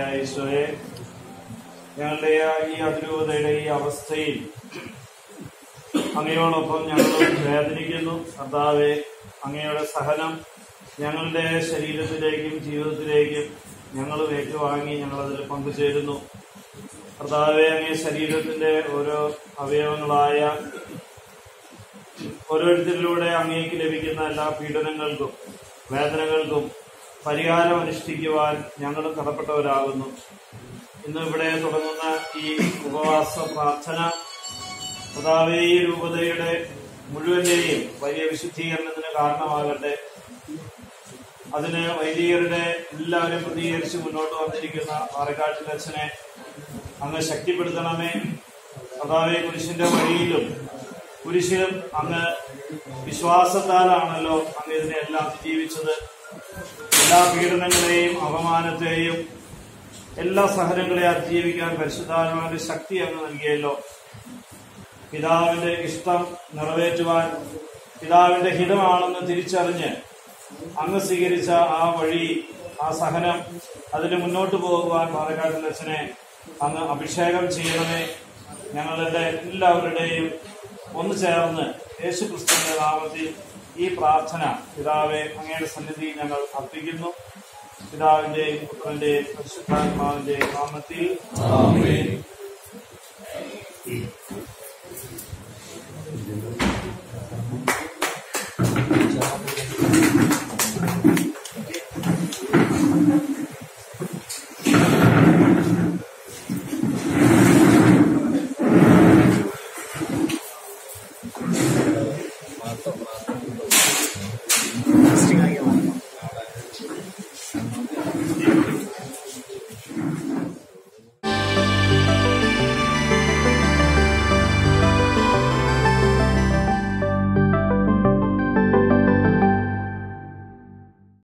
കർത്താവായ ഈശോയെ ഞങ്ങളുടെ ഈ അതിരൂപതയുടെ ഈ അവസ്ഥയിൽ അങ്ങയോടൊപ്പം ഞങ്ങൾ വേദനിക്കുന്നു കർത്താവെ അങ്ങയുടെ സഹനം ഞങ്ങളുടെ ശരീരത്തിലേക്കും ജീവിതത്തിലേക്കും ഞങ്ങൾ ഏറ്റുവാങ്ങി ഞങ്ങളതിൽ പങ്കുചേരുന്നു കർത്താവെ അങ്ങേ ശരീരത്തിന്റെ ഓരോ അവയവങ്ങളായ ഓരോരുത്തരിലൂടെ അങ്ങേക്ക് ലഭിക്കുന്ന എല്ലാ പീഡനങ്ങൾക്കും വേദനകൾക്കും പരിഹാരം അനുഷ്ഠിക്കുവാൻ ഞങ്ങളും കടപ്പെട്ടവരാകുന്നു ഇന്ന് ഇവിടെ തുടങ്ങുന്ന ഈ ഉപവാസ പ്രാർത്ഥന കർത്താവേ ഈ രൂപതയുടെ മുഴുവന്റെയും വലിയ വിശുദ്ധീകരണത്തിന് കാരണമാകട്ടെ അതിന് വൈദികരുടെ എല്ലാവരും പ്രതികരിച്ച് മുന്നോട്ട് വന്നിരിക്കുന്ന പാറക്കാട്ടിൽ അച്ഛനെ അങ്ങ് ശക്തിപ്പെടുത്തണമേ കർത്താവെ കുരിശിന്റെ വഴിയിലും കുരിശിലും അങ്ങ് വിശ്വാസത്താലാണല്ലോ അങ്ങ് ഇതിനെല്ലാം ജീവിച്ചത് എല്ലാ പീഡനങ്ങളെയും അപമാനത്തെയും എല്ലാ സഹനങ്ങളെ അതിജീവിക്കാൻ പരിശുദ്ധാത്മാവിന്റെ ശക്തി അങ്ങ് നൽകിയല്ലോ പിതാവിന്റെ ഇഷ്ടം നിറവേറ്റുവാൻ പിതാവിന്റെ ഹിതമാണെന്ന് തിരിച്ചറിഞ്ഞ് അങ്ങ് സ്വീകരിച്ച ആ വഴി ആ സഹനം അതിന് മുന്നോട്ട് പോകുവാൻ പാലക്കാട് അച്ഛനെ അങ്ങ് അഭിഷേകം ചെയ്യണമേ ഞങ്ങളുടെ എല്ലാവരുടെയും ഒന്ന് ചേർന്ന് യേശു ക്രിസ്തുവിന്റെ നാമത്തിൽ ഈ പ്രാർത്ഥന പിതാവെ അങ്ങയുടെ സന്നിധി ഞങ്ങൾ അർപ്പിക്കുന്നു പിതാവിന്റെയും പുത്രന്റെയും പരിശുദ്ധാത്മാവിന്റെയും നാമത്തിൽ